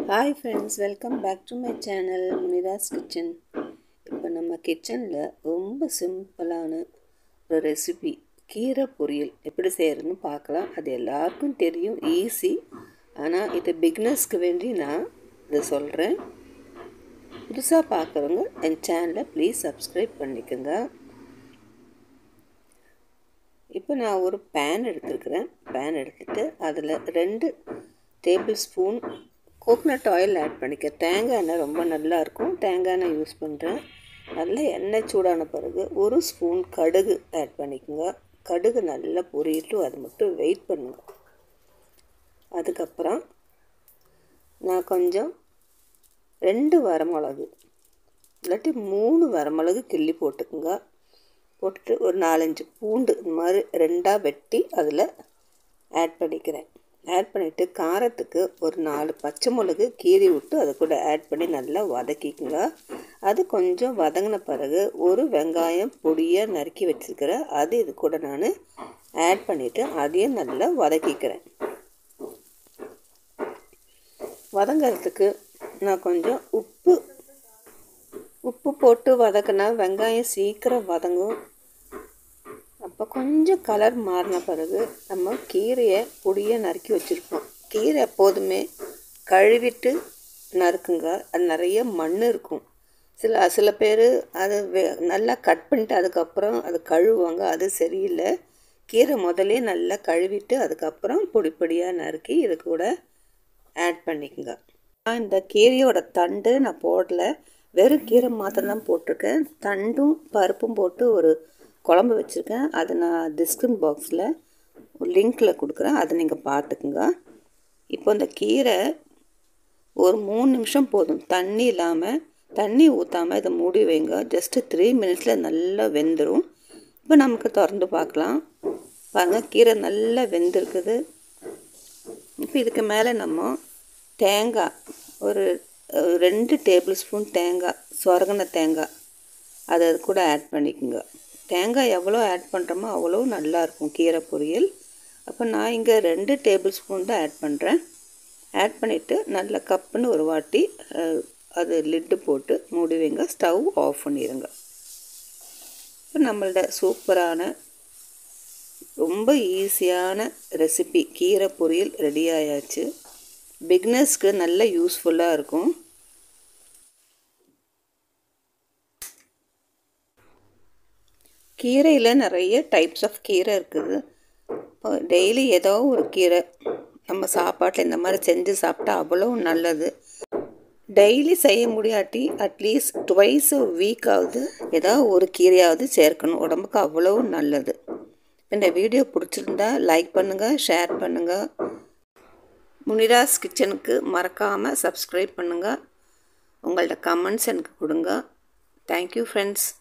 hi friends welcome back to my channel Munira's kitchen இப்போ நம்ம கிச்சனில் ரொம்ப சிம்பிளான ஒரு ரெசிபி கீரை பொரியல் எப்படி செய்கிறதுன்னு பார்க்கலாம் அது எல்லாருக்கும் தெரியும் ஈஸி ஆனால் இது பிக்னஸ்க்கு வேண்டி நான் இதை சொல்கிறேன் புதுசாக பார்க்குறவங்க என் சேனலை ப்ளீஸ் சப்ஸ்கிரைப் பண்ணிக்கோங்க இப்போ நான் ஒரு பேன் எடுத்துருக்கிறேன் பேன் எடுத்துகிட்டு அதில் ரெண்டு tablespoon coconut oil add பண்ணிக்க தேங்காய் எண்ணெய் ரொம்ப நல்லா இருக்கும் தேங்காய் எண்ணெய் யூஸ் பண்ணுறேன் நல்லா எண்ணெய் சூடான பிறகு ஒரு ஸ்பூன் கடுகு ஆட் பண்ணிக்கோங்க கடுகு நல்லா பொரியட்டும் அது மட்டும் வெயிட் பண்ணுங்க அதுக்கப்புறம் நான் கொஞ்சம் ரெண்டு வரமிளகு இல்லாட்டி மூணு வரமிளகு கிள்ளி போட்டுக்குங்க போட்டுட்டு ஒரு நாலஞ்சு பூண்டு இந்த மாதிரி ரெண்டாக வெட்டி அதில் ஆட் பண்ணிக்கிறேன் ஆட் பண்ணிவிட்டு காரத்துக்கு ஒரு நாலு பச்சை மிளகு கீறி விட்டு அதை கூட ஆட் பண்ணி நல்லா வதக்கிக்குங்க அது கொஞ்சம் வதங்கின பிறகு ஒரு வெங்காயம் பொடியாக நறுக்கி வச்சுருக்கிறேன் அது இது கூட நான் ஆட் பண்ணிவிட்டு அதையும் நல்லா வதக்கிக்கிறேன் வதங்கிறதுக்கு நான் கொஞ்சம் உப்பு உப்பு போட்டு வதக்கினா வெங்காயம் சீக்கிரம் வதங்கும் அப்போ கொஞ்சம் கலர் மாறின பிறகு நம்ம கீரையை பொடியாக நறுக்கி வச்சுருப்போம் கீரை எப்போதுமே கழுவிட்டு நறுக்குங்க அது நிறைய மண் இருக்கும் சில சில பேர் அதை வெ நல்லா கட் பண்ணிட்டு அதுக்கப்புறம் அது கழுவுவாங்க அது சரியில்லை கீரை முதலே நல்லா கழுவிட்டு அதுக்கப்புறம் பொடி பொடியாக நறுக்கி இது கூட ஆட் பண்ணிக்கோங்க இந்த கீரையோட தண்டு நான் போடல வெறும் கீரை மாத்திரம் தான் போட்டிருக்கேன் தண்டும் பருப்பும் போட்டு ஒரு குழம்பு வச்சுருக்கேன் அதை நான் டிஸ்கிரிப்ஷன் பாக்ஸில் ஒரு லிங்க்கில் கொடுக்குறேன் அதை நீங்கள் பார்த்துக்குங்க இப்போ இந்த கீரை ஒரு மூணு நிமிஷம் போதும் தண்ணி இல்லாமல் தண்ணி ஊற்றாமல் இதை மூடி வைங்க ஜஸ்ட்டு த்ரீ மினிட்ஸில் நல்லா வெந்துடும் இப்போ நமக்கு திறந்து பார்க்கலாம் பாருங்கள் கீரை நல்லா வெந்திருக்குது இப்போ இதுக்கு மேலே நம்ம தேங்காய் ஒரு ரெண்டு டேபிள் ஸ்பூன் தேங்காய் சொரகின தேங்காய் அதை அது கூட ஆட் பண்ணிக்கோங்க தேங்காய் எவ்வளோ ஆட் பண்ணுறோமோ அவ்வளோ நல்லாயிருக்கும் கீரை பொரியல் அப்போ நான் இங்கே ரெண்டு டேபிள் ஸ்பூன் தான் ஆட் பண்ணுறேன் ஆட் பண்ணிவிட்டு நல்லா கப்புன்னு ஒரு வாட்டி அது லிட்டு போட்டு மூடி வைங்க ஸ்டவ் ஆஃப் பண்ணிடுங்க இப்போ நம்மளோட சூப்பரான ரொம்ப ஈஸியான ரெசிபி கீரை பொரியல் ரெடி ஆயாச்சு பிக்னஸ்க்கு நல்ல யூஸ்ஃபுல்லாக இருக்கும் கீரையில் நிறைய டைப்ஸ் ஆஃப் கீரை இருக்குது இப்போ டெய்லி ஏதோ ஒரு கீரை நம்ம சாப்பாட்டில் இந்த மாதிரி செஞ்சு சாப்பிட்டா அவ்வளோ நல்லது டெய்லி செய்ய முடியாட்டி அட்லீஸ்ட் டுவைஸ் வீக்காவது ஏதாவது ஒரு கீரையாவது சேர்க்கணும் உடம்புக்கு அவ்வளோ நல்லது இந்த வீடியோ பிடிச்சிருந்தா லைக் பண்ணுங்கள் ஷேர் பண்ணுங்கள் முனிராஸ் கிச்சனுக்கு மறக்காமல் சப்ஸ்கிரைப் பண்ணுங்கள் உங்கள்ட்ட கமெண்ட்ஸ் எனக்கு கொடுங்க தேங்க்யூ ஃப்ரெண்ட்ஸ்